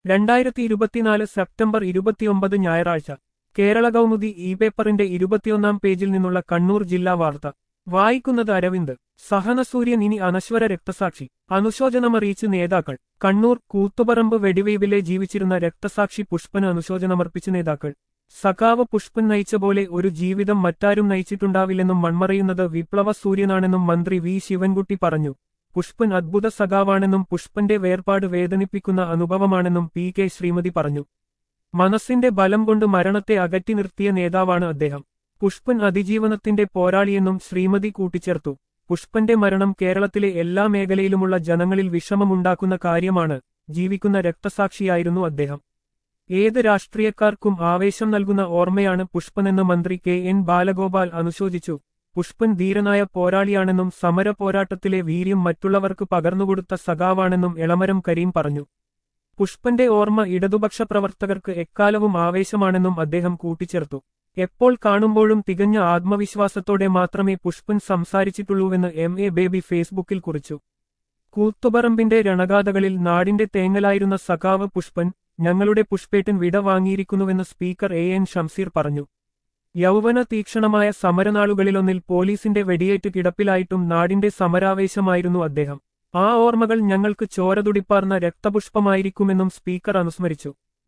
രണ്ടായിരത്തി ഇരുപത്തിനാല് സെപ്റ്റംബർ ഇരുപത്തിയൊമ്പത് ഞായറാഴ്ച കേരള കൗമുദി ഇ പേപ്പറിന്റെ ഇരുപത്തിയൊന്നാം പേജിൽ നിന്നുള്ള കണ്ണൂർ ജില്ലാ വാർത്ത വായിക്കുന്നത് അരവിന്ദ് സഹനസൂര്യൻ ഇനി അനശ്വര രക്തസാക്ഷി അനുശോചനമറിയിച്ച് നേതാക്കൾ കണ്ണൂർ കൂത്തുപറമ്പ് വെടിവെയ്പിലെ ജീവിച്ചിരുന്ന രക്തസാക്ഷി പുഷ്പന് അനുശോചനമർപ്പിച്ച് നേതാക്കൾ സഖാവ് പുഷ്പൻ നയിച്ച പോലെ ഒരു ജീവിതം മറ്റാരും നയിച്ചിട്ടുണ്ടാവില്ലെന്നും മൺമറയുന്നത് വിപ്ലവ സൂര്യനാണെന്നും മന്ത്രി വി ശിവൻകുട്ടി പറഞ്ഞു പുഷ്പൻ അദ്ഭുത സഖാവാണെന്നും പുഷ്പന്റെ വേർപാട് വേദനിപ്പിക്കുന്ന അനുഭവമാണെന്നും പി കെ ശ്രീമതി പറഞ്ഞു മനസ്സിന്റെ ബലം കൊണ്ട് മരണത്തെ അകറ്റി നിർത്തിയ നേതാവാണ് അദ്ദേഹം പുഷ്പൻ അതിജീവനത്തിന്റെ പോരാളിയെന്നും ശ്രീമതി കൂട്ടിച്ചേർത്തു പുഷ്പന്റെ മരണം കേരളത്തിലെ എല്ലാ മേഖലയിലുമുള്ള ജനങ്ങളിൽ വിഷമമുണ്ടാക്കുന്ന കാര്യമാണ് ജീവിക്കുന്ന രക്തസാക്ഷിയായിരുന്നു അദ്ദേഹം ഏത് രാഷ്ട്രീയക്കാർക്കും ആവേശം നൽകുന്ന ഓർമ്മയാണ് പുഷ്പനെന്ന് മന്ത്രി കെ എൻ ബാലഗോപാൽ അനുശോചിച്ചു പുഷ്പൻ ധീരനായ പോരാളിയാണെന്നും സമര പോരാട്ടത്തിലെ വീര്യം മറ്റുള്ളവർക്ക് പകർന്നുകൊടുത്ത സഖാവാണെന്നും എളമരം കരീം പറഞ്ഞു പുഷ്പന്റെ ഓർമ്മ ഇടതുപക്ഷ പ്രവർത്തകർക്ക് എക്കാലവും ആവേശമാണെന്നും അദ്ദേഹം കൂട്ടിച്ചേർത്തു എപ്പോൾ കാണുമ്പോഴും തികഞ്ഞ ആത്മവിശ്വാസത്തോടെ മാത്രമേ പുഷ്പൻ സംസാരിച്ചിട്ടുള്ളൂവെന്ന് എം എ ബേബി ഫേസ്ബുക്കിൽ കുറിച്ചു കൂത്തുപറമ്പിന്റെ രണഗാഥകളിൽ നാടിന്റെ തേങ്ങലായിരുന്ന സഖാവ് പുഷ്പൻ ഞങ്ങളുടെ പുഷ്പേട്ടൻ വിട വാങ്ങിയിരിക്കുന്നുവെന്ന് സ്പീക്കർ എ എൻ ഷംസീർ പറഞ്ഞു യൗവന തീക്ഷണമായ സമരനാളുകളിലൊന്നിൽ പോലീസിന്റെ വെടിയേറ്റ് കിടപ്പിലായിട്ടും നാടിന്റെ സമരാവേശമായിരുന്നു അദ്ദേഹം ആ ഓർമ്മകൾ ഞങ്ങൾക്ക് ചോരതുടിപ്പാർന്ന രക്തപുഷ്പമായിരിക്കുമെന്നും സ്പീക്കർ അനുസ്മരിച്ചു